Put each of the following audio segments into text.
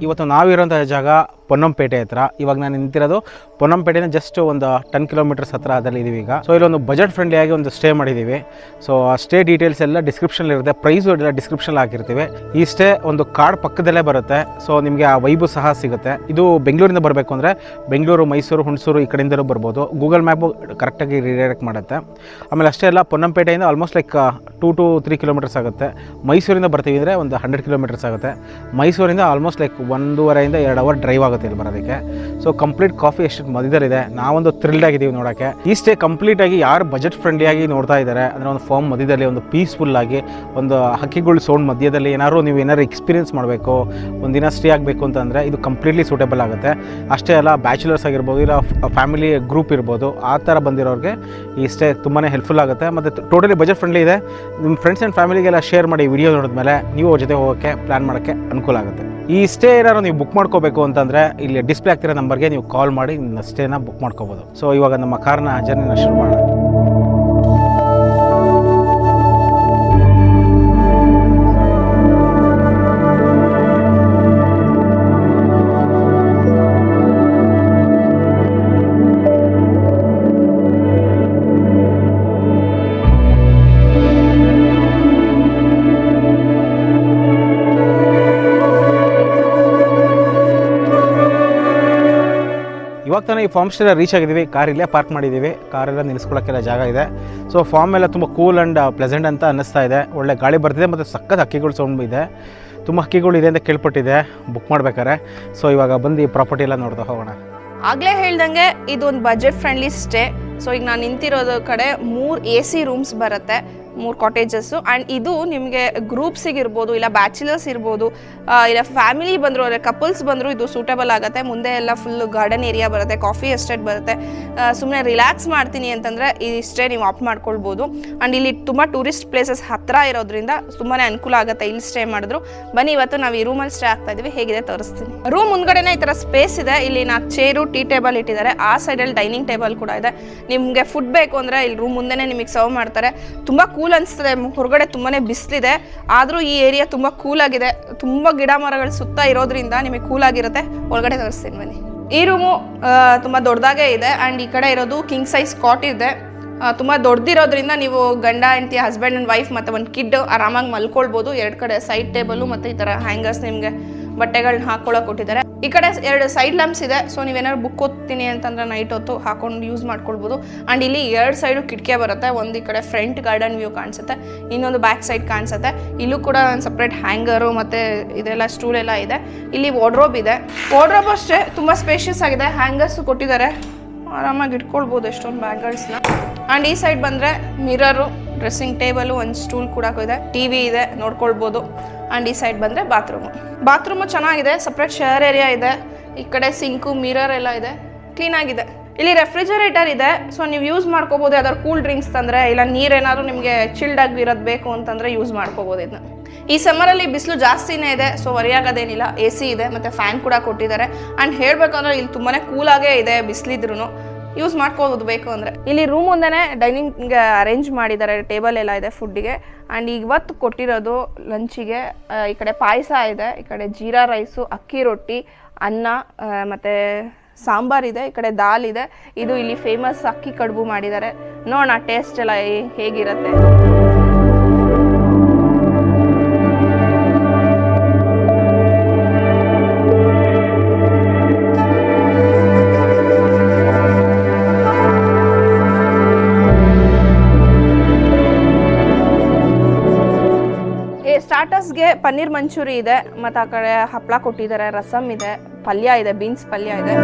ಇವತ್ತು ನಾವಿರೋಂಥ ಜಾಗ ಪೊನ್ನಂಪೇಟೆ ಹತ್ರ ಇವಾಗ ನಾನು ನಿಂತಿರೋದು ಪೊನ್ನಂಪೇಟೆನ ಜಸ್ಟ್ ಒಂದು ಟೆನ್ ಕಿಲೋಮೀಟರ್ಸ್ ಹತ್ರ ಅದರಲ್ಲಿ ಇದೀವಿ ಈಗ ಸೊ ಇಲ್ಲೊಂದು ಬಜೆಟ್ ಫ್ರೆಂಡ್ಲಿ ಆಗಿ ಒಂದು ಸ್ಟೇ ಮಾಡಿದ್ದೀವಿ ಸೊ ಆ ಸ್ಟೇ ಡೀಟೇಲ್ಸ್ ಎಲ್ಲ ಡಿಸ್ಕ್ರಿಪ್ಷನ್ ಇರುತ್ತೆ ಪ್ರೈಸು ಎಲ್ಲ ಡಿಸ್ಕ್ರಿಪ್ಷನ್ ಹಾಕಿರ್ತೀವಿ ಈ ಸ್ಟೇ ಒಂದು ಕಾರ್ಡ್ ಪಕ್ಕದಲ್ಲೇ ಬರುತ್ತೆ ಸೊ ನಿಮಗೆ ಆ ವೈಬು ಸಹ ಸಿಗುತ್ತೆ ಇದು ಬೆಂಗಳೂರಿಂದ ಬರಬೇಕು ಅಂದರೆ ಬೆಂಗಳೂರು ಮೈಸೂರು ಹುಣಸೂರು ಈ ಕಡೆಯಿಂದಲೂ ಬರ್ಬೋದು ಗೂಗಲ್ ಮ್ಯಾಪು ಕರೆಕ್ಟಾಗಿ ರಿಡೈರೆಕ್ಟ್ ಮಾಡುತ್ತೆ ಆಮೇಲೆ ಅಷ್ಟೇ ಅಲ್ಲ ಪೊನ್ನಂಪೇಟೆಯಿಂದ almost like two to three kilometers ಆಗುತ್ತೆ ಮೈಸೂರಿಂದ ಬರ್ತೀವಿ ಅಂದರೆ ಒಂದು ಹಂಡ್ರೆಡ್ ಕಿಲೋಮೀಟರ್ಸ್ ಆಗುತ್ತೆ ಮೈಸೂರಿಂದ ಆಲ್ಮೋಸ್ಟ್ ಲೈಕ್ ಒಂದೂವರೆಯಿಂದ ಎರಡು ಅವರ್ ಡ್ರೈವ್ ಆಗುತ್ತೆ ಇಲ್ಲಿ ಬರೋದಕ್ಕೆ ಸೊ ಕಂಪ್ಲೀಟ್ ಕಾಫಿ ಎಸ್ಟೇಟ್ ಮಧ್ಯದಲ್ಲಿದೆ ನಾವೊಂದು ಥ್ರಿಲ್ಡ್ ಆಗಿದ್ದೀವಿ ನೋಡೋಕ್ಕೆ ಈ ಸ್ಟೇ ಕಂಪ್ಲೀಟ್ ಆಗಿ ಯಾರು ಬಜೆಟ್ ಫ್ರೆಂಡ್ಲಿ ಆಗಿ ನೋಡ್ತಾ ಇದ್ದಾರೆ ಅಂದರೆ ಒಂದು ಫಾರ್ಮ್ ಮಧ್ಯದಲ್ಲಿ ಒಂದು ಪೀಸ್ಫುಲ್ ಆಗಿ ಒಂದು ಹಕ್ಕಿಗಳು ಸೌಂಡ್ ಮಧ್ಯದಲ್ಲಿ ಏನಾದ್ರು ನೀವು ಏನಾದ್ರು ಎಕ್ಸ್ಪೀರಿಯನ್ಸ್ ಮಾಡಬೇಕು ಒಂದಿನ ಸ್ಟೇ ಆಗಬೇಕು ಅಂತಂದರೆ ಇದು ಕಂಪ್ಲೀಟ್ಲಿ ಸೂಟೇಬಲ್ ಆಗುತ್ತೆ ಅಷ್ಟೇ ಅಲ್ಲ ಬ್ಯಾಚುಲರ್ಸ್ ಆಗಿರ್ಬೋದು ಇಲ್ಲ ಫ್ಯಾಮಿಲಿ ಗ್ರೂಪ್ ಇರ್ಬೋದು ಆ ಥರ ಬಂದಿರೋರಿಗೆ ಈ ಸ್ಟೇ ತುಂಬಾ ಹೆಲ್ಪ್ಫುಲ್ ಆಗುತ್ತೆ ಮತ್ತು ಟೋಟಲಿ ಬಜೆಟ್ ಫ್ರೆಂಡ್ಲಿ ಇದೆ ನಿಮ್ಮ ಫ್ರೆಂಡ್ಸ್ ಆ್ಯಂಡ್ ಫ್ಯಾಮಿಲಿಗೆಲ್ಲ ಶೇರ್ ಮಾಡಿ ವಿಡಿಯೋ ನೋಡಿದ್ಮೇಲೆ ನೀವು ಅವ್ರ ಜೊತೆ ಹೋಗೋಕ್ಕೆ ಪ್ಲ್ಯಾನ್ ಮಾಡೋಕ್ಕೆ ಅನುಕೂಲ ಆಗುತ್ತೆ ಈ ಸ್ಟೇ ಏನಾದ್ರು ನೀವು ಬುಕ್ ಮಾಡ್ಕೋಬೇಕು ಅಂತಂದರೆ ಇಲ್ಲಿ ಡಿಸ್ಪ್ಲೇ ಆಗ್ತಿರೋ ನಂಬರ್ಗೆ ನೀವು ಕಾಲ್ ಮಾಡಿ ನಿಮ್ಮ ಸ್ಟೇನ ಬುಕ್ ಮಾಡ್ಕೋಬೋದು ಸೊ ಇವಾಗ ನಮ್ಮ ಕಾರ್ನ ಜರ್ನಿನ ಶುರು ಮಾಡೋಣ ಇವಾಗ ತಾನೇ ಈ ಫಾರ್ಮ್ ಸ್ಟೇ ರೀಚ್ ಆಗಿದ್ದೀವಿ ಕಾರ್ ಇಲ್ಲೇ ಪಾರ್ಕ್ ಮಾಡಿದ್ದೀವಿ ಕಾರೆಲ್ಲ ನಿಲ್ಲಿಸ್ಕೊಳ್ಳೋಕ್ಕೆಲ್ಲ ಜಾಗ ಇದೆ ಸೊ ಫಾರ್ಮ್ ಎಲ್ಲ ತುಂಬ ಕೂಲ್ ಆ್ಯಂಡ್ ಪ್ಲೆಸೆಂಟ್ ಅಂತ ಅನ್ನಿಸ್ತಾ ಇದೆ ಒಳ್ಳೆ ಗಾಳಿ ಬರ್ತಿದೆ ಮತ್ತು ಸಖತ್ ಹಕ್ಕಿಗಳು ಸೌಂಡ್ ಇದೆ ತುಂಬ ಹಕ್ಕಿಗಳು ಇದೆ ಅಂತ ಕೇಳ್ಪಟ್ಟಿದೆ ಬುಕ್ ಮಾಡ್ಬೇಕಾರೆ ಸೊ ಇವಾಗ ಬಂದು ಈ ಪ್ರಾಪರ್ಟಿ ಎಲ್ಲ ನೋಡ್ತಾ ಹೋಗೋಣ ಆಗ್ಲೇ ಹೇಳ್ದಂಗೆ ಇದು ಒಂದು ಬಜೆಟ್ ಫ್ರೆಂಡ್ಲಿ ಸ್ಟೇ ಸೊ ಈಗ ನಾನು ನಿಂತಿರೋದು ಕಡೆ ಮೂರು ಎ ಸಿ ರೂಮ್ಸ್ ಬರುತ್ತೆ ಮೂರು ಕಾಟೇಜಸ್ಸು ಆ್ಯಂಡ್ ಇದು ನಿಮಗೆ ಗ್ರೂಪ್ಸಿಗೆ ಇರ್ಬೋದು ಇಲ್ಲ ಬ್ಯಾಚುಲರ್ಸ್ ಇರ್ಬೋದು ಆ, ಇಲ್ಲ ಫ್ಯಾಮಿಲಿ ಬಂದರು ಅಂದರೆ ಕಪಲ್ಸ್ ಬಂದರೂ ಇದು ಸೂಟಬಲ್ ಆಗುತ್ತೆ ಮುಂದೆ ಎಲ್ಲ ಫುಲ್ ಗಾರ್ಡನ್ ಏರಿಯಾ ಬರುತ್ತೆ ಕಾಫಿ ಎಸ್ಟೇಟ್ ಬರುತ್ತೆ ಸುಮ್ಮನೆ ರಿಲ್ಯಾಕ್ಸ್ ಮಾಡ್ತೀನಿ ಅಂತಂದರೆ ಈ ಸ್ಟೇ ನೀವು ಆಪ್ಟ್ ಮಾಡ್ಕೊಳ್ಬೋದು ಆ್ಯಂಡ್ ಇಲ್ಲಿ ತುಂಬ ಟೂರಿಸ್ಟ್ ಪ್ಲೇಸಸ್ ಹತ್ತಿರ ಇರೋದ್ರಿಂದ ತುಂಬಾ ಅನುಕೂಲ ಆಗುತ್ತೆ ಇಲ್ಲಿ ಸ್ಟೇ ಮಾಡಿದ್ರು ಬನ್ನಿ ಇವತ್ತು ನಾವು ಈ ರೂಮಲ್ಲಿ ಸ್ಟೇ ಆಗ್ತಾ ಇದೀವಿ ಹೇಗಿದೆ ತೋರಿಸ್ತೀನಿ ರೂಮ್ ಮುಂದ್ಗಡೆನೇ ಈ ಥರ ಸ್ಪೇಸ್ ಇದೆ ಇಲ್ಲಿ ನಾಲ್ಕು ಚೇರು ಟೀ ಟೇಬಲ್ ಇಟ್ಟಿದ್ದಾರೆ ಆ ಸೈಡಲ್ಲಿ ಡೈನಿಂಗ್ ಟೇಬಲ್ ಕೂಡ ಇದೆ ನಿಮಗೆ ಫುಡ್ ಬೇಕು ಅಂದರೆ ಇಲ್ಲಿ ರೂಮ್ ಮುಂದೆನೇ ನಿಮಗೆ ಸರ್ವ್ ಮಾಡ್ತಾರೆ ತುಂಬ ಕೂಲ್ ಅನಿಸ್ತದೆ ಹೊರಗಡೆ ತುಂಬಾ ಬಿಸಿಲಿದೆ ಆದರೂ ಈ ಏರಿಯಾ ತುಂಬ ಕೂಲ್ ಆಗಿದೆ ತುಂಬ ಗಿಡ ಮರಗಳು ಸುತ್ತ ಇರೋದ್ರಿಂದ ನಿಮಗೆ ಕೂಲ್ ಆಗಿರುತ್ತೆ ಒಳಗಡೆ ತೋರಿಸ್ತೀನಿ ಬನ್ನಿ ಈ ರೂಮು ತುಂಬ ದೊಡ್ಡದಾಗೇ ಇದೆ ಆ್ಯಂಡ್ ಈ ಕಡೆ ಇರೋದು ಕಿಂಗ್ ಸೈಜ್ ಕಾಟ್ ಇದೆ ಆ, ತುಂಬ ದೊಡ್ಡದಿರೋದ್ರಿಂದ ನೀವು ಗಂಡ ಹೆಂಡತಿ ಹಸ್ಬೆಂಡ್ ಆ್ಯಂಡ್ ವೈಫ್ ಮತ್ತು ಒಂದು ಕಿಡ್ ಆರಾಮಾಗಿ ಮಲ್ಕೊಳ್ಬೋದು ಎರಡು ಕಡೆ ಸೈಡ್ ಟೇಬಲು ಮತ್ತು ಈ ಥರ ಹ್ಯಾಂಗರ್ಸ್ ನಿಮಗೆ ಬಟ್ಟೆಗಳನ್ನ ಹಾಕೊಳ್ಳೋಕೆ ಕೊಟ್ಟಿದ್ದಾರೆ ಈ ಕಡೆ ಎರಡು ಸೈಡ್ ಲ್ಯಾಂಪ್ಸ್ ಇದೆ ಸೊ ನೀವೇನಾದ್ರು ಬುಕ್ ಓದ್ತೀನಿ ಅಂತಂದ್ರೆ ನೈಟ್ ಹೊತ್ತು ಹಾಕೊಂಡು ಯೂಸ್ ಮಾಡ್ಕೊಳ್ಬೋದು ಆ್ಯಂಡ್ ಇಲ್ಲಿ ಎರಡು ಸೈಡು ಕಿಟಕಿ ಬರುತ್ತೆ ಒಂದು ಈ ಕಡೆ ಫ್ರಂಟ್ ಗಾರ್ಡನ್ ವ್ಯೂ ಕಾಣಿಸುತ್ತೆ ಇನ್ನೊಂದು ಬ್ಯಾಕ್ ಸೈಡ್ ಕಾಣಿಸುತ್ತೆ ಇಲ್ಲೂ ಕೂಡ ಒಂದು ಸಪ್ರೇಟ್ ಹ್ಯಾಂಗರು ಮತ್ತು ಇದೆಲ್ಲ ಸ್ಟೂಲ್ ಎಲ್ಲ ಇದೆ ಇಲ್ಲಿ ವಾರ್ಡ್ರೋಬ್ ಇದೆ ವಾರ್ಡ್ರೋಬ್ ಅಷ್ಟೇ ತುಂಬ ಸ್ಪೇಷಿಯಸ್ ಆಗಿದೆ ಹ್ಯಾಂಗರ್ಸ್ ಕೊಟ್ಟಿದ್ದಾರೆ ಆರಾಮಾಗಿ ಇಟ್ಕೊಳ್ಬೋದು ಎಷ್ಟೊಂದು ಬ್ಯಾಗ್ಗಳನ್ನ ಆ್ಯಂಡ್ ಈ ಸೈಡ್ ಬಂದರೆ ಮಿರರು ಡ್ರೆಸ್ಸಿಂಗ್ ಟೇಬಲು ಒಂದು ಸ್ಟೂಲ್ ಕೂಡ ಇದೆ ಟಿ ವಿ ಇದೆ ನೋಡ್ಕೊಳ್ಬೋದು ಆ್ಯಂಡ್ ಈ ಸೈಡ್ ಬಂದರೆ ಬಾತ್ರೂಮು ಬಾತ್ರೂಮು ಚೆನ್ನಾಗಿದೆ ಸಪ್ರೇಟ್ ಶೇರ್ ಏರಿಯಾ ಇದೆ ಈ ಕಡೆ ಸಿಂಕು ಮಿರರ್ ಎಲ್ಲ ಇದೆ ಕ್ಲೀನಾಗಿದೆ ಇಲ್ಲಿ ರೆಫ್ರಿಜರೇಟರ್ ಇದೆ ಸೊ ನೀವು ಯೂಸ್ ಮಾಡ್ಕೋಬೋದು ಯಾವ್ದಾದ್ರು ಕೂಲ್ ಡ್ರಿಂಕ್ಸ್ ತಂದರೆ ಇಲ್ಲ ನೀರೇನಾದ್ರು ನಿಮಗೆ ಚಿಲ್ಡ್ ಆಗಿ ಇರೋದು ಬೇಕು ಅಂತಂದರೆ ಯೂಸ್ ಮಾಡ್ಕೋಬೋದು ಇದನ್ನ ಈ ಸಮ್ಮರಲ್ಲಿ ಬಿಸಿಲು ಜಾಸ್ತಿನೇ ಇದೆ ಸೊ ವರಿಯಾಗೋದೇನಿಲ್ಲ ಎ ಸಿ ಇದೆ ಮತ್ತು ಫ್ಯಾನ್ ಕೂಡ ಕೊಟ್ಟಿದ್ದಾರೆ ಆ್ಯಂಡ್ ಹೇಳಬೇಕಂದ್ರೆ ಇಲ್ಲಿ ತುಂಬಾ ಕೂಲಾಗೇ ಇದೆ ಬಿಸಿಲಿದ್ರು ಯೂಸ್ ಮಾಡ್ಕೋಬೋದು ಬೇಕು ಅಂದರೆ ಇಲ್ಲಿ ರೂಮ್ ಮುಂದೆನೇ ಡೈನಿಂಗ್ ಅರೇಂಜ್ ಮಾಡಿದ್ದಾರೆ ಟೇಬಲ್ ಎಲ್ಲ ಇದೆ ಫುಡ್ಡಿಗೆ ಆ್ಯಂಡ್ ಇವತ್ತು ಕೊಟ್ಟಿರೋದು ಲಂಚಿಗೆ ಈ ಕಡೆ ಪಾಯಸ ಇದೆ ಈ ಕಡೆ ಜೀರಾ ರೈಸು ಅಕ್ಕಿ ರೊಟ್ಟಿ ಅನ್ನ ಆ, ಮತ್ತೆ ಸಾಂಬಾರ್ ಇದೆ ಈ ಕಡೆ ದಾಲ್ ಇದೆ ಇದು ಇಲ್ಲಿ ಫೇಮಸ್ ಅಕ್ಕಿ ಕಡುಬು ಮಾಡಿದ್ದಾರೆ ನೋಡೋಣ ಟೇಸ್ಟ್ ಎಲ್ಲ ಹೇ- ಹೇಗಿರುತ್ತೆ ಈ ಸ್ಟಾರ್ಟರ್ಸ್ಗೆ ಪನ್ನೀರ್ ಮಂಚೂರಿ ಇದೆ ಮತ್ತು ಆ ಕಡೆ ಹಪ್ಪಳ ಕೊಟ್ಟಿದ್ದಾರೆ ರಸಮ್ ಇದೆ ಪಲ್ಯ ಇದೆ ಬೀನ್ಸ್ ಪಲ್ಯ ಇದೆ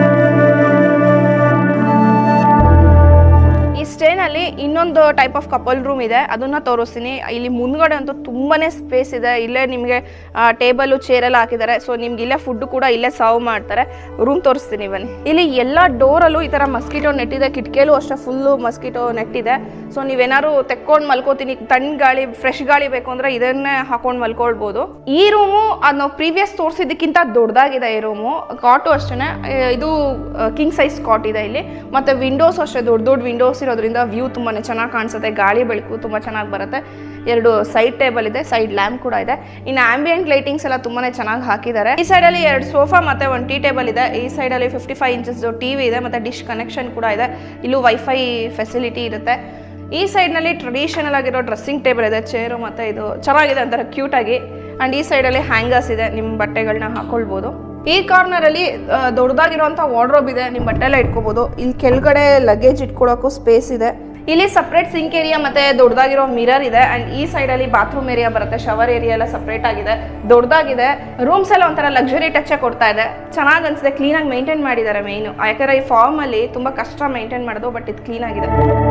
ಈ ಸ್ಟೇನಲ್ಲಿ ಇನ್ನೊಂದು ಟೈಪ್ ಆಫ್ ಕಪಲ್ ರೂಮ್ ಇದೆ ಅದನ್ನ ತೋರಿಸ್ತೀನಿ ಇಲ್ಲಿ ಮುಂದ್ಗಡೆ ಅಂತೂ ತುಂಬಾನೇ ಸ್ಪೇಸ್ ಇದೆ ಇಲ್ಲೇ ನಿಮಗೆ ಟೇಬಲು ಚೇರ್ ಎಲ್ಲ ಹಾಕಿದ್ದಾರೆ ಸೊ ನಿಮ್ಗೆ ಇಲ್ಲೇ ಫುಡ್ ಕೂಡ ಇಲ್ಲೇ ಸರ್ವ್ ಮಾಡ್ತಾರೆ ರೂಮ್ ತೋರಿಸ್ತೀನಿ ಬನ್ನಿ ಇಲ್ಲಿ ಎಲ್ಲ ಡೋರಲ್ಲೂ ಈ ಥರ ಮಸ್ಕಿಟೋ ನೆಟ್ ಇದೆ ಕಿಟಕಿಯಲ್ಲೂ ಅಷ್ಟೇ ಫುಲ್ಲು ಮಸ್ಕಿಟೋ ನೆಟ್ ಇದೆ ಸೊ ನೀವೇನಾದ್ರು ತೆಕ್ಕೊಂಡು ಮಲ್ಕೋತೀನಿ ತಣ್ಣ ಗಾಳಿ ಫ್ರೆಶ್ ಗಾಳಿ ಬೇಕು ಅಂದ್ರೆ ಇದನ್ನೇ ಹಾಕೊಂಡು ಮಲ್ಕೊಳ್ಬೋದು ಈ ರೂಮು ಅದು ನಾವು ಪ್ರೀವಿಯಸ್ ತೋರಿಸಿದ್ದಕ್ಕಿಂತ ದೊಡ್ಡದಾಗಿದೆ ಈ ರೂಮು ಕಾಟು ಅಷ್ಟೇ ಇದು ಕಿಂಗ್ ಸೈಜ್ ಕಾಟ್ ಇದೆ ಇಲ್ಲಿ ಮತ್ತೆ ವಿಂಡೋಸ್ ಅಷ್ಟೇ ದೊಡ್ಡ ದೊಡ್ಡ ವಿಂಡೋಸ್ ಇರೋದ್ರಿಂದ ಇರೋದ್ರಿಂದ ವ್ಯೂ ತುಂಬಾ ಚೆನ್ನಾಗಿ ಕಾಣಿಸುತ್ತೆ ಗಾಳಿ ಬೆಳಕು ತುಂಬ ಚೆನ್ನಾಗಿ ಬರುತ್ತೆ ಎರಡು ಸೈಡ್ ಟೇಬಲ್ ಇದೆ ಸೈಡ್ ಲ್ಯಾಂಪ್ ಕೂಡ ಇದೆ ಇನ್ನು ಆಂಬಿಯಂಟ್ ಲೈಟಿಂಗ್ಸ್ ಎಲ್ಲ ತುಂಬಾ ಚೆನ್ನಾಗಿ ಹಾಕಿದ್ದಾರೆ ಈ ಸೈಡಲ್ಲಿ ಎರಡು ಸೋಫಾ ಮತ್ತು ಒಂದು ಟೀ ಟೇಬಲ್ ಇದೆ ಈ ಸೈಡಲ್ಲಿ fifty five inches T V ಇದೆ ಮತ್ತು ಡಿಶ್ ಕನೆಕ್ಷನ್ ಕೂಡ ಇದೆ ಇಲ್ಲೂ ವೈಫೈ ಫೆಸಿಲಿಟಿ ಇರುತ್ತೆ ಈ ಸೈಡ್ನಲ್ಲಿ ಟ್ರೆಡಿಷನಲ್ ಆಗಿರೋ ಡ್ರೆಸ್ಸಿಂಗ್ ಟೇಬಲ್ ಇದೆ ಚೇರು ಮತ್ತು ಇದು ಚೆನ್ನಾಗಿದೆ ಒಂಥರ ಕ್ಯೂಟ್ ಆಗಿ ಆ್ಯಂಡ್ ಈ ಸೈಡಲ್ಲಿ ಹ್ಯಾಂಗರ್ಸ್ ಇದೆ ನಿಮ್ಮ ಬಟ್ಟೆಗಳನ್ನ ಹಾಕೊಳ್ಬೋದು ಈ ಕಾರ್ನರಲ್ಲಿ ದೊಡ್ಡದಾಗಿರುವಂಥ ವಾರ್ಡ್ರೋಬ್ ಇದೆ ನಿಮ್ಮ ಬಟ್ಟೆ ಎಲ್ಲ ಇಟ್ಕೋಬೋದು ಇಲ್ಲಿ ಕೆಳಗಡೆ ಲಗೇಜ್ ಇಟ್ಕೊಳ್ಳೋಕ್ಕೂ ಸ್ಪೇಸ್ ಇದೆ ಇಲ್ಲಿ ಸಪ್ರೇಟ್ ಸಿಂಕ್ ಏರಿಯಾ ಮತ್ತೆ ದೊಡ್ಡದಾಗಿರೋ ಮಿರರ್ ಇದೆ ಅಂಡ್ ಈ ಸೈಡಲ್ಲಿ ಬಾತ್ರೂಮ್ ಏರಿಯಾ ಬರುತ್ತೆ ಶವರ್ ಏರಿಯಾ ಎಲ್ಲ ಸಪ್ರೇಟ್ ಆಗಿದೆ ದೊಡ್ಡದಾಗಿದೆ ರೂಮ್ಸ್ ಎಲ್ಲ ಒಂಥರ ಲಕ್ಸುರಿ ಟಚ್ ಕೊಡ್ತಾ ಇದೆ ಚೆನ್ನಾಗಿ ಅನ್ಸುತ್ತೆ ಕ್ಲೀನಾಗಿ ಮೇಂಟೈನ್ ಮಾಡಿದ್ದಾರೆ ಮೇಯ್ನು ಯಾಕಂದ್ರೆ ಈ ಫಾರ್ಮ್ ಅಲ್ಲಿ ತುಂಬಾ ಕಷ್ಟ ಮೇಂಟೈನ್ ಮಾಡೋದು ಬಟ್ ಇದು ಕ್ಲೀನ್ ಆಗಿದೆ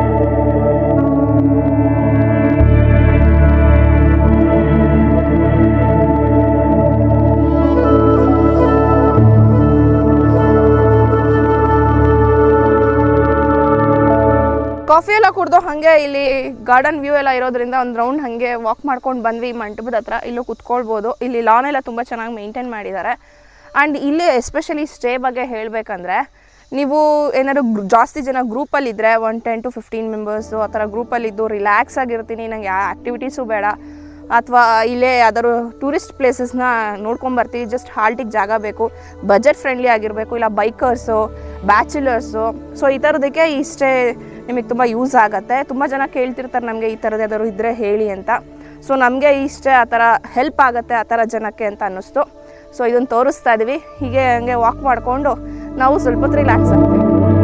ಕಾಫಿ ಎಲ್ಲ ಕುಡ್ದು ಹಾಗೆ ಇಲ್ಲಿ ಗಾರ್ಡನ್ ವ್ಯೂ ಎಲ್ಲ ಇರೋದ್ರಿಂದ ಒಂದು ರೌಂಡ್ ಹಾಗೆ ವಾಕ್ ಮಾಡ್ಕೊಂಡು ಬಂದ್ವಿ ಮಂಟಪದ ಹತ್ರ ಇಲ್ಲೂ ಕುತ್ಕೊಳ್ಬೋದು ಇಲ್ಲಿ ಲಾನ್ ಎಲ್ಲ ತುಂಬ ಚೆನ್ನಾಗಿ ಮೇಂಟೈನ್ ಮಾಡಿದ್ದಾರೆ ಆ್ಯಂಡ್ ಇಲ್ಲಿ ಎಸ್ಪೆಷಲಿ ಸ್ಟೇ ಬಗ್ಗೆ ಹೇಳಬೇಕಂದ್ರೆ ನೀವು ಏನಾದ್ರು ಗ್ರೂ- ಜಾಸ್ತಿ ಜನ ಗ್ರೂಪಲ್ಲಿದ್ದರೆ one ten to fifteen members ಆ ಥರ ಗ್ರೂಪಲ್ಲಿದ್ದು ರಿಲ್ಯಾಕ್ಸ್ ಆಗಿರ್ತೀನಿ ನಂಗೆ ಯಾವ ಆ್ಯಕ್ಟಿವಿಟೀಸು ಬೇಡ ಅಥವಾ ಇಲ್ಲೇ ಯಾವ್ದಾದ್ರು ಟೂರಿಸ್ಟ್ ಪ್ಲೇಸಸ್ನ ನೋಡ್ಕೊಂಬರ್ತೀವಿ ಜಸ್ಟ್ ಹಾಲ್ಟಿಗೆ ಜಾಗ ಬೇಕು ಬಜೆಟ್ ಫ್ರೆಂಡ್ಲಿ ಆಗಿರಬೇಕು ಇಲ್ಲ ಬೈಕರ್ಸು ಬ್ಯಾಚುಲರ್ಸು ಸೊ ಈ ಥರದಕ್ಕೆ ಇಷ್ಟೇ ನಿಮಗೆ ತುಂಬ ಯೂಸ್ ಆಗುತ್ತೆ ತುಂಬ ಜನ ಕೇಳ್ತಿರ್ತಾರೆ ನಮಗೆ ಈ ಥರದ್ದು ಯಾವ್ದಾದ್ರು ಇದ್ದರೆ ಹೇಳಿ ಅಂತ ಸೊ ನಮಗೆ ಇಷ್ಟೇ ಆ ಥರ ಹೆಲ್ಪ್ ಆಗುತ್ತೆ ಆ ಥರ ಜನಕ್ಕೆ ಅಂತ ಅನ್ನಿಸ್ತು ಸೊ ಇದನ್ನು ತೋರಿಸ್ತಾ ಇದ್ದೀವಿ ಹೀಗೆ ಹಂಗೆ ವಾಕ್ ಮಾಡಿಕೊಂಡು ನಾವು ಸ್ವಲ್ಪ ಹೊತ್ತು ರಿಲ್ಯಾಕ್ಸ್ ಆಗ್ತೀವಿ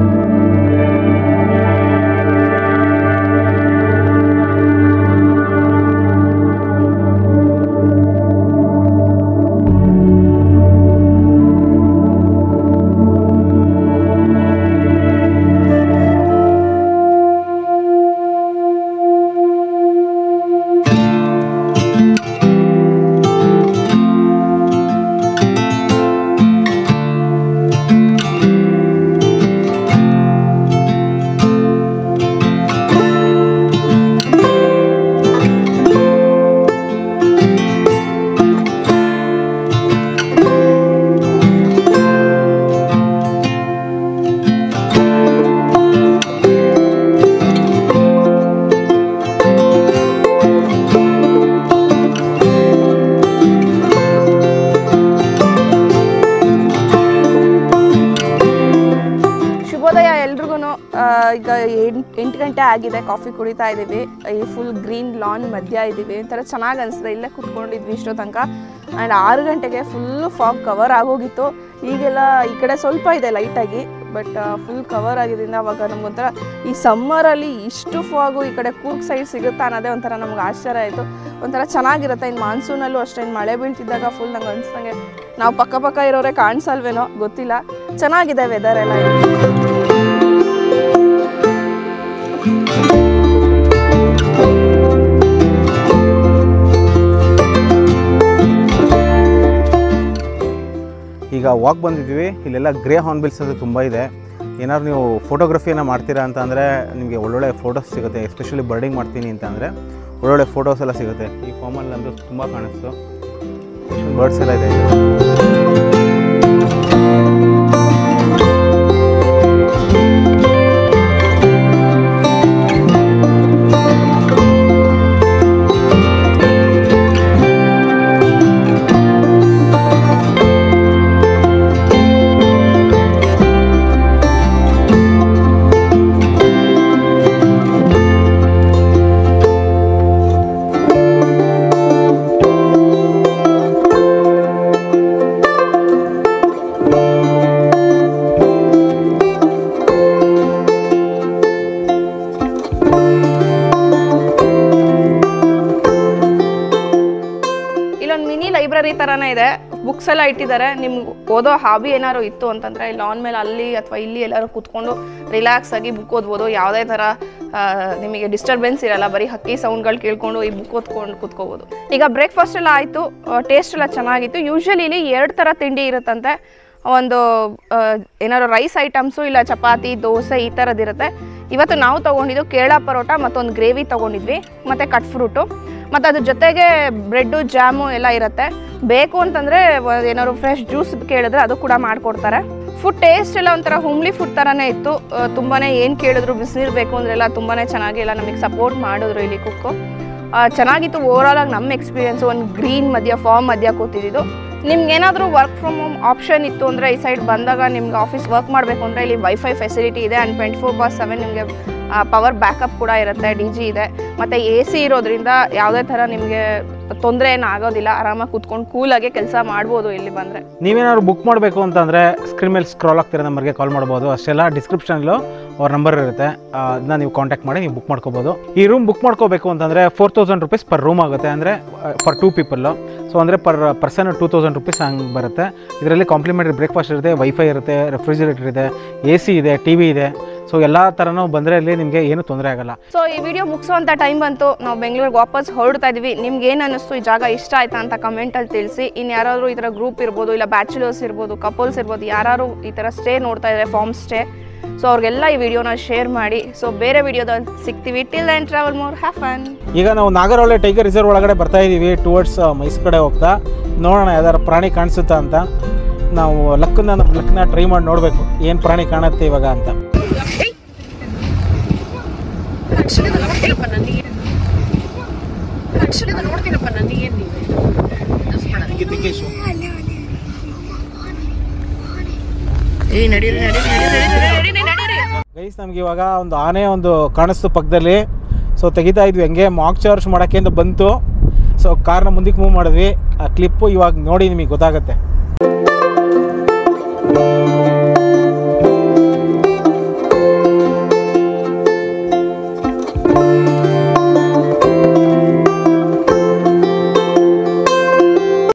ಶುಭೋದಯ ಎಲ್ರಿಗೂ ಈಗ ಎಂಟು ಎಂಟು ಗಂಟೆ ಆಗಿದೆ ಕಾಫಿ ಕುಡಿತಾ ಇದ್ದೀವಿ ಈ ಫುಲ್ ಗ್ರೀನ್ ಲಾನ್ ಮಧ್ಯ ಇದ್ದೀವಿ ಒಂಥರ ಚೆನ್ನಾಗಿ ಅನಿಸ್ತದೆ ಇಲ್ಲೇ ಕುತ್ಕೊಂಡಿದ್ವಿ ಇಷ್ಟೋ ತನಕ ಆ್ಯಂಡ್ ಆರು ಗಂಟೆಗೆ ಫುಲ್ ಫಾಗ್ ಕವರ್ ಆಗೋಗಿತ್ತು ಈಗೆಲ್ಲ ಈ ಕಡೆ ಸ್ವಲ್ಪ ಇದೆ ಲೈಟಾಗಿ ಬಟ್ ಫುಲ್ ಕವರ್ ಆಗಿದ್ದರಿಂದ ಅವಾಗ ನಮ್ಗೊಂಥರ ಈ ಸಮ್ಮರಲ್ಲಿ ಇಷ್ಟು ಫಾಗು ಈ ಕಡೆ ಕೂರ್ಗ್ ಸೈಡ್ ಸಿಗುತ್ತಾ ಅನ್ನೋದೇ ಒಂಥರ ನಮ್ಗೆ ಆಶ್ಚರ್ಯ ಆಯಿತು ಒಂಥರ ಚೆನ್ನಾಗಿರುತ್ತೆ ಇನ್ನು ಮಾನ್ಸೂನಲ್ಲೂ ಅಷ್ಟೇ ಇನ್ನು ಮಳೆ ಬೀಳ್ತಿದ್ದಾಗ ಫುಲ್ ನಂಗೆ ಅನಿಸ್ದಂಗೆ ನಾವು ಪಕ್ಕ ಪಕ್ಕ ಇರೋರೆ ಕಾಣಿಸಲ್ವೇನೋ ಗೊತ್ತಿಲ್ಲ ಚೆನ್ನಾಗಿದೆ ವೆದರ್ ಎಲ್ಲ ಇಲ್ಲಿ. ಈಗ ವಾಕ್ ಬಂದಿದ್ವಿ ಇಲ್ಲೆಲ್ಲ ಗ್ರೇ ಹಾರ್ನ್ಬಿಲ್ಸ್ ಅಂತ ತುಂಬ ಇದೆ ಏನಾದ್ರು ನೀವು ಫೋಟೋಗ್ರಫಿಯನ್ನು ಮಾಡ್ತೀರಾ ಅಂತ ಅಂದರೆ ನಿಮಗೆ ಒಳ್ಳೊಳ್ಳೆ ಫೋಟೋಸ್ ಸಿಗುತ್ತೆ ಎಸ್ಪೆಷಲಿ ಬರ್ಡಿಂಗ್ ಮಾಡ್ತೀನಿ ಅಂತ ಅಂದರೆ ಒಳ್ಳೊಳ್ಳೆ ಫೋಟೋಸ್ ಎಲ್ಲ ಸಿಗುತ್ತೆ ಈ ಫಾರ್ಮಲ್ಲಿ ನಮ್ಮದು ತುಂಬ ಕಾಣಿಸ್ತು ಬರ್ಡ್ಸ್ ಎಲ್ಲ ಇದೆ ಇಲ್ಲಿ. ಇಲ್ಲೊಂದು ಮಿನಿ ಲೈಬ್ರರಿ ಥರನೇ ಇದೆ ಬುಕ್ಸ್ ಎಲ್ಲ ಇಟ್ಟಿದ್ದಾರೆ ನಿಮ್ಗೆ ಓದೋ ಹಾಬಿ ಏನಾದ್ರು ಇತ್ತು ಅಂತಂದರೆ ಇಲ್ಲಿ ಆನ್ ಮೇಲೆ ಅಲ್ಲಿ ಅಥವಾ ಇಲ್ಲಿ ಎಲ್ಲರೂ ಕೂತ್ಕೊಂಡು ರಿಲ್ಯಾಕ್ಸ್ ಆಗಿ ಬುಕ್ ಓದ್ಬೋದು ಯಾವುದೇ ಥರ ಆ, ನಿಮಗೆ ಡಿಸ್ಟರ್ಬೆನ್ಸ್ ಇರಲ್ಲ ಬರೀ ಹಕ್ಕಿ ಸೌಂಡ್ಗಳು ಕೇಳ್ಕೊಂಡು ಈ ಬುಕ್ ಓದ್ಕೊಂಡು ಕೂತ್ಕೋಬೋದು ಈಗ ಬ್ರೇಕ್ಫಾಸ್ಟ್ ಎಲ್ಲ ಆಯಿತು ಟೇಸ್ಟ್ ಎಲ್ಲ ಚೆನ್ನಾಗಿತ್ತು ಯೂಶ್ವಲಿ ಇಲ್ಲಿ ಎರಡು ಥರ ತಿಂಡಿ ಇರುತ್ತಂತೆ ಒಂದು ಆ, ಏನಾದ್ರು ರೈಸ್ ಐಟಮ್ಸು ಇಲ್ಲ ಚಪಾತಿ ದೋಸೆ ಈ ಥರದ್ದಿರುತ್ತೆ ಇವತ್ತು ನಾವು ತೊಗೊಂಡಿದ್ದು ಕೇರಳ ಪರೋಟ ಮತ್ತೊಂದು ಗ್ರೇವಿ ತೊಗೊಂಡಿದ್ವಿ ಮತ್ತು ಕಟ್ ಫ್ರೂಟು ಮತ್ತು ಅದ್ರ ಜೊತೆಗೆ ಬ್ರೆಡ್ಡು ಜಾಮು ಎಲ್ಲ ಇರುತ್ತೆ ಬೇಕು ಅಂತಂದರೆ ಏನಾದ್ರು ಫ್ರೆಶ್ ಜ್ಯೂಸ್ ಕೇಳಿದ್ರೆ ಅದು ಕೂಡ ಮಾಡಿಕೊಡ್ತಾರೆ ಫುಡ್ ಟೇಸ್ಟ್ ಎಲ್ಲ ಒಂಥರ ಹೋಮ್ಲಿ ಫುಡ್ ಥರನೇ ಇತ್ತು ಆ, ತುಂಬಾನೇ ಏನು ಕೇಳಿದ್ರು ಬಿಸಿನೀರು ಬೇಕು ಅಂದ್ರೆಲ್ಲ ತುಂಬಾನೇ ಚೆನ್ನಾಗಿ ಎಲ್ಲ ನಮಗೆ ಸಪೋರ್ಟ್ ಮಾಡಿದ್ರು ಇಲ್ಲಿ ಕುಕ್ಕು ಆ, ಚೆನ್ನಾಗಿತ್ತು ಓವರಾಲ್ ಆಗಿ ನಮ್ಮ ಎಕ್ಸ್ಪೀರಿಯನ್ಸ್ ಒಂದು ಗ್ರೀನ್ ಮಧ್ಯ ಫಾರ್ಮ್ ಮಧ್ಯ ಕೂತಿದ್ದು ನಿಮ್ಗೆ ಏನಾದರೂ ವರ್ಕ್ ಫ್ರಮ್ ಹೋಮ್ ಆಪ್ಷನ್ ಇತ್ತು ಅಂದರೆ ಈ ಸೈಡ್ ಬಂದಾಗ ನಿಮ್ಗೆ ಆಫೀಸ್ ವರ್ಕ್ ಮಾಡಬೇಕು ಅಂದರೆ ಇಲ್ಲಿ ವೈಫೈ ಫೆಸಿಲಿಟಿ ಇದೆ and twenty four bar seven ನಿಮಗೆ ಪವರ್ ಬ್ಯಾಕಪ್ ಕೂಡ ಇರುತ್ತೆ ಡಿ ಜಿ ಇದೆ ಮತ್ತು ಎ ಸಿ ಇರೋದ್ರಿಂದ ಯಾವುದೇ ಥರ ನಿಮಗೆ ತೊಂದರೆ ಏನು ಆಗೋದಿಲ್ಲ ಆರಾಮಾಗಿ ಕೂತ್ಕೊಂಡು ಕೂಲಾಗಿ ಕೆಲಸ ಮಾಡ್ಬೋದು ಇಲ್ಲಿ ಬಂದರೆ ನೀವೇನಾದ್ರು ಬುಕ್ ಮಾಡಬೇಕು ಅಂತಂದರೆ ಸ್ಕ್ರೀನ್ ಮೇಲೆ ಸ್ಕ್ರಾಲ್ ಆಗ್ತಿರೋ ನಂಬರ್ಗೆ ಕಾಲ್ ಮಾಡ್ಬೋದು ಅಷ್ಟೆಲ್ಲ ಡಿಸ್ಕ್ರಿಪ್ಷನಲ್ಲೂ ಅವ್ರ ನಂಬರ್ ಇರುತ್ತೆ ಆ, ಅದನ್ನ ನೀವು ಕಾಂಟ್ಯಾಕ್ಟ್ ಮಾಡಿ ನೀವು ಬುಕ್ ಮಾಡ್ಕೋಬೋದು ಈ ರೂಮ್ ಬುಕ್ ಮಾಡ್ಕೋಬೇಕು ಅಂತಂದರೆ four thousand rupees per room ಆಗುತ್ತೆ ಅಂದರೆ ಫಾರ್ ಟೂ ಪೀಪಲ್ಲು ಸೊ ಅಂದರೆ per person two thousand rupees ಹಂಗೆ ಬರುತ್ತೆ ಇದರಲ್ಲಿ ಕಾಂಪ್ಲಿಮೆಂಟ್ರಿ ಬ್ರೇಕ್ಫಾಸ್ಟ್ ಇರುತ್ತೆ ವೈಫೈ ಇರುತ್ತೆ ರೆಫ್ರಿಜಿರೇಟರ್ ಇದೆ ಎ ಸಿ ಇದೆ ಟಿ ವಿ ಇದೆ ಸೊ ಎಲ್ಲ ಥರನೂ ಬಂದರೆ ಇಲ್ಲಿ ನಿಮಗೆ ಏನೂ ತೊಂದರೆ ಆಗಲ್ಲ ಸೊ ಈ ವಿಡಿಯೋ ಮುಗಿಸುವಂಥ ಟೈಮ್ ಬಂತು ನಾವು ಬೆಂಗಳೂರಿಗೆ ವಾಪಸ್ ಹೊರಡ್ತಾ ಇದೀವಿ ನಿಮ್ಗೆ ಏನು ಅನ್ನಿಸ್ತು ಈ ಜಾಗ ಇಷ್ಟ ಆಯ್ತಾ ಅಂತ ಕಮೆಂಟಲ್ಲಿ ತಿಳಿಸಿ ಇನ್ನು ಯಾರಾದರೂ ಈ ಥರ ಗ್ರೂಪ್ ಇರ್ಬೋದು ಇಲ್ಲ ಬ್ಯಾಚುಲರ್ಸ್ ಇರ್ಬೋದು ಕಪಲ್ಸ್ ಇರ್ಬೋದು ಯಾರು ಈ ಥರ ಸ್ಟೇ ನೋಡ್ತಾ ಇದ್ದಾರೆ ಫಾರ್ಮ್ ಸ್ಟೇ ಸೊ ಅವ್ರಿಗೆಲ್ಲ ಈ ವಿಡಿಯೋನ ಶೇರ್ ಮಾಡಿ ಸೊ ಬೇರೆ ವಿಡಿಯೋದಲ್ಲಿ ಸಿಗ್ತೀವಿ till and travel more have fun ಈಗ ನಾವು ನಾಗರಹೊಳೆ ಟೈಗರ್ ರಿಸರ್ವ್ ಒಳಗಡೆ ಬರ್ತಾ ಇದ್ದೀವಿ ಟುವರ್ಡ್ಸ್ ಮೈಸೂರು ಕಡೆ ಹೋಗ್ತಾ ನೋಡೋಣ ಯಾವ್ದಾರು ಪ್ರಾಣಿ ಕಾಣಿಸುತ್ತಾ ಅಂತ ನಾವು ಲಕ್ಕನ್ನ ನಮ್ಮ ಲಕ್ನ ಟ್ರೈ ಮಾಡಿ ನೋಡಬೇಕು ಏನು ಪ್ರಾಣಿ ಕಾಣುತ್ತೆ ಇವಾಗ ಅಂತ ಗೈಸ್ ನಮ್ಗೆ ಇವಾಗ ಒಂದು ಆನೆ ಒಂದು ಕಾಣಿಸ್ತು ಪಕ್ಕದಲ್ಲಿ ಸೊ ತೆಗಿತಾ ಇದ್ವಿ ಹಂಗೆ ಮಾಕ್ ಚಾರ್ಜ್ ಮಾಡೋಕ್ಕೆ ಅಂತ ಬಂತು ಸೊ ಕಾರ್ನ ಮುಂದಕ್ಕೆ ಮೂವ್ ಮಾಡಿದ್ವಿ ಆ ಕ್ಲಿಪ್ಪು ಇವಾಗ ನೋಡಿ ನಿಮಗೆ ಗೊತ್ತಾಗುತ್ತೆ